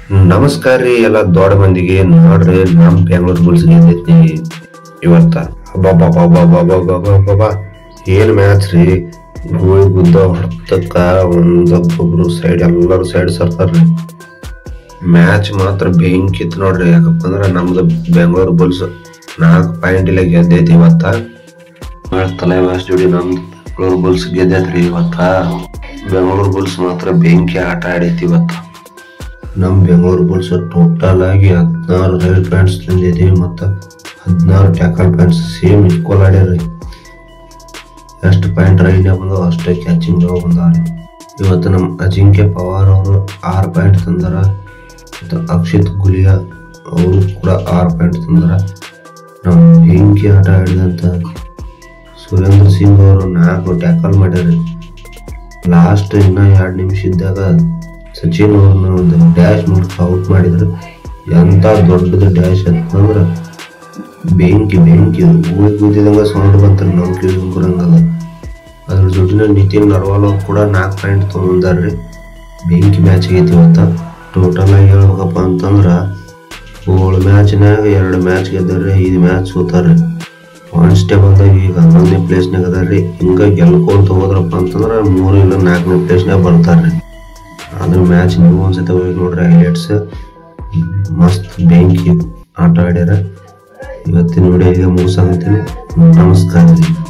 ನಮಸ್ಕಾರ ರೀ ಎಲ್ಲ ದೊಡ್ಡ ಮಂದಿಗೆ ನೋಡ್ರಿ ನಮ್ ಬೆಂಗಳೂರು ಬುಲ್ಸ್ ಗೆದ್ದೈತಿ ಇವತ್ತ ಅಬ್ಬಬ್ಬಬ್ಬಬ್ಬಬ್ಬಬ್ಬಬ್ಬಬ್ಬ. ಏನ್ ಮ್ಯಾಚ್ ರೀ ಗೋಳಿ ಗುದ್ದ ಹೊಡ್ತಕ್ಕ ಒಂದೊಬ್ಬೊಬ್ರು ಸೈಡ್ ಎಲ್ಲರೂ ಸೈಡ್ ಸರ್ತಾರ್ರಿ ಮ್ಯಾಚ್ ಮಾತ್ರ ಬೆಂಕಿ ಇತ್ತು ನೋಡ್ರಿ ಯಾಕಪ್ಪ ಅಂದ್ರ ನಮ್ದು ಬೆಂಗಳೂರು ಬುಲ್ಸ್ ನಾಲ್ಕು ಪಾಯಿಂಟ್ ಇಲ್ಲ ಗೆದ್ದೈತಿ ಇವತ್ತ ನಾಳೆ ತಲೆ ಮ್ಯಾಚ್ ಜೋಡಿ ನಮ್ದು ಬೆಂಗಳೂರು ಬುಲ್ಸ್ ಗೆದ್ದೈತ್ರಿ ಇವತ್ತ ಬೆಂಗಳೂರು ಬುಲ್ಸ್ ಮಾತ್ರ ಬೆಂಕಿ ಆಟ ಆಡೈತಿ ಇವತ್ತ ನಮ್ ಬೆಂಗಳೂರು ಬುಲ್ಸ್ ಟೋಟಲ್ ಆಗಿ ಹದಿನಾರು ರೈಡ್ ಪ್ಯಾಂಟ್ಸ್ ತಂದಿದ್ದೀವಿ ಮತ್ತು ಹದಿನಾರು ಟ್ಯಾಕಲ್ ಪ್ಯಾಂಟ್ಸ್ ಸೇಮ್ ಈಕ್ವಲ್ ಆಡ್ಯಾರಿ ಎಷ್ಟು ಪಾಯಿಂಟ್ ರೈಡ್ ಬಂದವು ಅಷ್ಟೇ ಕ್ಯಾಚಿಂಗ್ ಬಂದಾರೆ ಇವತ್ತು ನಮ್ಮ ಅಜಿಂಕ್ಯ ಪವಾರ್ ಅವರು ಆರು ಪಾಯಿಂಟ್ ತಂದಾರ ಮತ್ತು ಅಕ್ಷಿತ್ ಗುಲಿಯಾ ಅವರು ಕೂಡ ಆರು ಪಾಯಿಂಟ್ ತಂದಾರ ನಮ್ಮ ಬೆಂಕಿ ಆಟ ಆಡಿದಂಥ ಸುರೇಂದ್ರ ಸಿಂಗ್ ಅವರು ನಾಲ್ಕು ಟ್ಯಾಕಲ್ ಮಾಡ್ಯಾರಿ ಲಾಸ್ಟ್ ಇನ್ನ ಎರಡು ನಿಮಿಷ ಇದ್ದಾಗ ಸಚಿನ್ ಅವ್ರನ್ನ ಒಂದು ಡ್ಯಾಶ್ ಮೂಲಕ ಔಟ್ ಮಾಡಿದ್ರು ಎಂತ ದೊಡ್ಡದು ಡ್ಯಾಶ್ ಅಂತಂದ್ರ ಬೆಂಕಿ ಬೆಂಕಿ ಊರಿ ಕೂತಿದಂಗ ಸೌಂಡ್ ಬಂತಾರೆ ನಮ್ ಕಿವಿ ಬರಂಗದ ಅದ್ರ ಜೊತೆನ ನಿತಿನ್ ನರ್ವಾಲ್ ಅವ್ರು ಕೂಡ ನಾಲ್ಕು ಪಾಯಿಂಟ್ ತೊಗೊಂಡಾರ್ರಿ ಬೆಂಕಿ ಮ್ಯಾಚ್ ಆಗೈತಿ ಇವತ್ತ ಟೋಟಲ್ ಆಗಿ ಹೇಳ್ಬೇಕಪ್ಪ ಅಂತಂದ್ರ ಏಳು ಮ್ಯಾಚ್ನಾಗ ಎರಡು ಮ್ಯಾಚ್ ಗೆದ್ದಾರ್ರಿ ಐದು ಮ್ಯಾಚ್ ಸೋತಾರ್ರಿ ಪಾಯಿಂಟ್ಸ್ ಟೇಬಲ್ದಾಗ ಈಗ ಹನ್ನೊಂದನೇ ಪ್ಲೇಸ್ನಾಗ ಅದಾರ್ರಿ ಹಿಂಗ ಗೆಲ್ಕೊಂತ ಹೋದ್ರಪ್ಪ ಅಂತಂದ್ರ ಮೂರು ಇಲ್ಲ ನಾಲ್ಕನೇ ಪ್ಲೇಸ್ನಾಗ ಬರ್ತಾರ್ರಿ ಅದ್ರ ಮ್ಯಾಚ್ ನೀವು ಒಂದ್ಸತಿ ಹೋಗಿ ನೋಡ್ರಿ ಹೈಲೈಟ್ಸ್ ಮಸ್ತ್ ಬೆಂಕಿ ಆಟ ಆಡ್ಯಾರ ಇವತ್ತಿನ ವಿಡಿಯೋ ಈಗ ಮುಗಿಸಾಗತ್ತೀನಿ ನಮಸ್ಕಾರ ರೀ